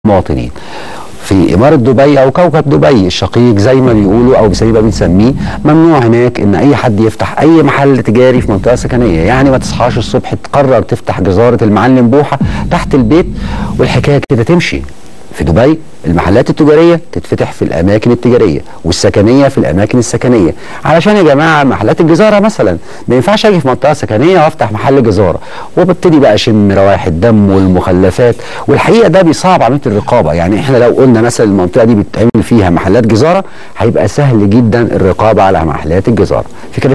مواطنين في إمارة دبي أو كوكب دبي الشقيق زي ما بيقولوا أو زي ما بنسميه ممنوع هناك إن أي حد يفتح أي محل تجاري في منطقة سكنية يعني ما تصحاش الصبح تقرر تفتح جزارة المعلم بوحة تحت البيت والحكاية كده تمشي في دبي المحلات التجاريه تتفتح في الاماكن التجاريه والسكنيه في الاماكن السكنيه علشان يا جماعه محلات الجزاره مثلا ما ينفعش اجي في منطقه سكنيه وافتح محل جزاره وببتدي بقى اشم روائح الدم والمخلفات والحقيقه ده بيصعب عمليه الرقابه يعني احنا لو قلنا مثلا المنطقه دي بيتعمل فيها محلات جزاره هيبقى سهل جدا الرقابه على محلات الجزاره في كده